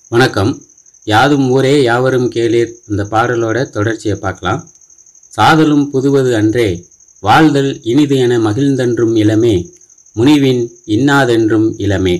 வணக்கம் யாதும் ஊரே யாவரும் கேளீர் இந்த பாடலோட தொடர்ச்சியை பார்க்கலாம் சாதலும் புதுவது அன்றே வாழ்தல் இனிது என மகிழ்ந்தன்றும் இளமே முனிவின் இன்னாதென்றும் இளமே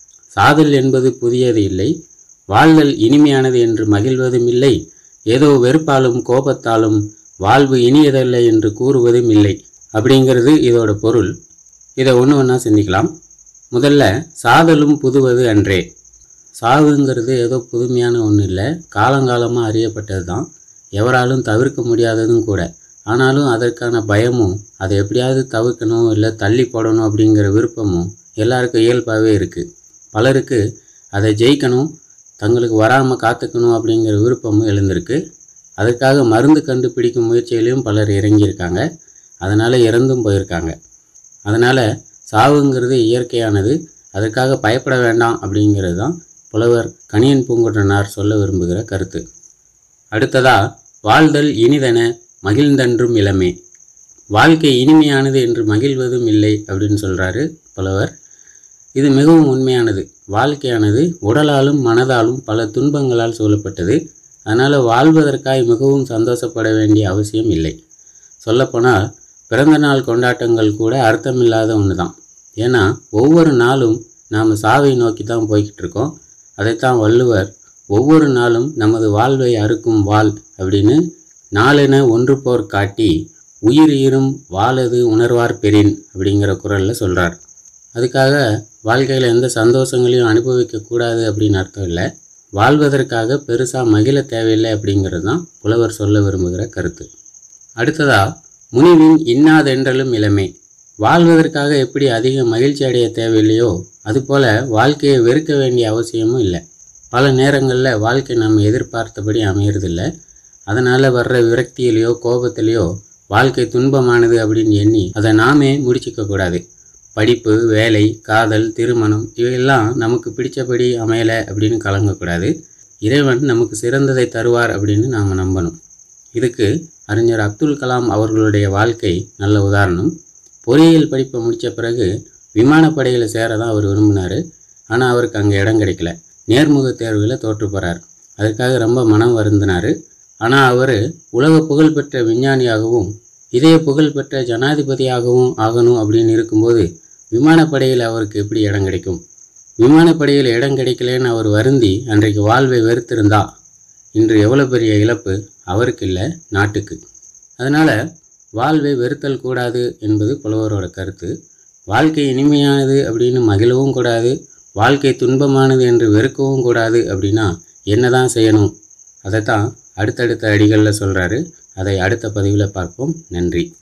சாதல் என்பது புதியது இல்லை வாழ்தல் இனிமையானது என்று மகிழ்வதும் இல்லை ஏதோ வெறுப்பாலும் கோபத்தாலும் வாழ்வு இனியதல்ல என்று கூறுவதும் இல்லை அப்படிங்கிறது இதோட பொருள் இதை ஒன்று ஒன்றா சிந்திக்கலாம் முதல்ல சாதலும் புதுவது அன்றே சாவுங்கிறது ஏதோ புதுமையான ஒன்றும் இல்லை காலங்காலமாக அறியப்பட்டது தான் எவராலும் தவிர்க்க முடியாததும் கூட ஆனாலும் அதற்கான பயமும் அதை எப்படியாவது தவிர்க்கணும் இல்லை தள்ளி போடணும் அப்படிங்கிற விருப்பமும் எல்லாருக்கும் இயல்பாகவே இருக்குது பலருக்கு அதை ஜெயிக்கணும் தங்களுக்கு வராமல் காத்துக்கணும் அப்படிங்கிற விருப்பமும் எழுந்திருக்கு அதற்காக மருந்து கண்டுபிடிக்கும் முயற்சியிலையும் பலர் இறங்கியிருக்காங்க அதனால் இறந்தும் போயிருக்காங்க அதனால் சாவுங்கிறது இயற்கையானது அதற்காக பயப்பட வேண்டாம் அப்படிங்கிறது தான் புலவர் கணியன் பூங்குன்றனார் சொல்ல விரும்புகிற கருத்து அடுத்ததா வாழ்தல் இனிதென மகிழ்ந்தன்றும் இளமே வாழ்க்கை இனிமையானது என்று மகிழ்வதும் இல்லை அப்படின்னு சொல்கிறாரு புலவர் இது மிகவும் உண்மையானது வாழ்க்கையானது உடலாலும் மனதாலும் பல துன்பங்களால் சூழப்பட்டது அதனால் வாழ்வதற்காய் மிகவும் சந்தோஷப்பட வேண்டிய அவசியம் இல்லை சொல்லப்போனால் பிறந்த நாள் கொண்டாட்டங்கள் கூட அர்த்தமில்லாத ஒன்று தான் ஏன்னா ஒவ்வொரு நாளும் நாம் சாவை நோக்கி தான் போய்கிட்டு இருக்கோம் அதைத்தான் வள்ளுவர் ஒவ்வொரு நாளும் நமது வாழ்வை அறுக்கும் வாள் அப்படின்னு நாளென ஒன்று போர் காட்டி உயிர் ஈரும் வாழது உணர்வார் பெறின் அப்படிங்கிற குரலில் சொல்கிறார் அதுக்காக வாழ்க்கையில் எந்த சந்தோஷங்களையும் அனுபவிக்க கூடாது அப்படின்னு அர்த்தம் இல்லை வாழ்வதற்காக பெருசாக மகிழ தேவையில்லை அப்படிங்கிறது தான் புலவர் சொல்ல விரும்புகிற கருத்து அடுத்ததா முனிவின் இன்னாதென்றலும் இளமை வாழ்வதற்காக எப்படி அதிக மகிழ்ச்சி அடைய தேவையில்லையோ அதுபோல் வாழ்க்கையை வெறுக்க வேண்டிய அவசியமும் இல்லை பல நேரங்களில் வாழ்க்கை நம்ம எதிர்பார்த்தபடி அமையறதில்ல அதனால் வர்ற விரக்தியிலையோ கோபத்திலையோ வாழ்க்கை துன்பமானது அப்படின்னு எண்ணி அதை நாமே முடிச்சிக்க கூடாது படிப்பு வேலை காதல் திருமணம் இவையெல்லாம் நமக்கு பிடிச்சபடி அமையலை அப்படின்னு கலங்கக்கூடாது இறைவன் நமக்கு சிறந்ததை தருவார் அப்படின்னு நாம் நம்பணும் இதுக்கு அறிஞர் அப்துல் கலாம் அவர்களுடைய வாழ்க்கை நல்ல உதாரணம் பொறியியல் படிப்பை முடித்த பிறகு விமானப்படையில் சேர தான் அவர் விரும்பினார் ஆனால் அவருக்கு அங்கே இடம் கிடைக்கல நேர்முக தேர்வில் தோற்று போகிறார் அதுக்காக ரொம்ப மனம் வருந்தினார் ஆனால் அவர் உலக புகழ்பெற்ற விஞ்ஞானியாகவும் இதய புகழ்பெற்ற ஜனாதிபதியாகவும் ஆகணும் அப்படின்னு இருக்கும்போது விமானப்படையில் அவருக்கு எப்படி இடம் கிடைக்கும் விமானப்படையில் இடம் கிடைக்கலன்னு அவர் வருந்தி அன்றைக்கு வாழ்வை வெறுத்திருந்தா இன்று எவ்வளோ பெரிய இழப்பு அவருக்கு இல்லை நாட்டுக்கு அதனால் வாழ்வை வெறுத்தல் கூடாது என்பது புலவரோட கருத்து வாழ்க்கை இனிமையானது அப்படின்னு மகிழவும் கூடாது வாழ்க்கை துன்பமானது என்று வெறுக்கவும் கூடாது அப்படின்னா என்ன தான் செய்யணும் அதைத்தான் அடுத்தடுத்த அடிகளில் சொல்கிறாரு அதை அடுத்த பதிவில் பார்ப்போம் நன்றி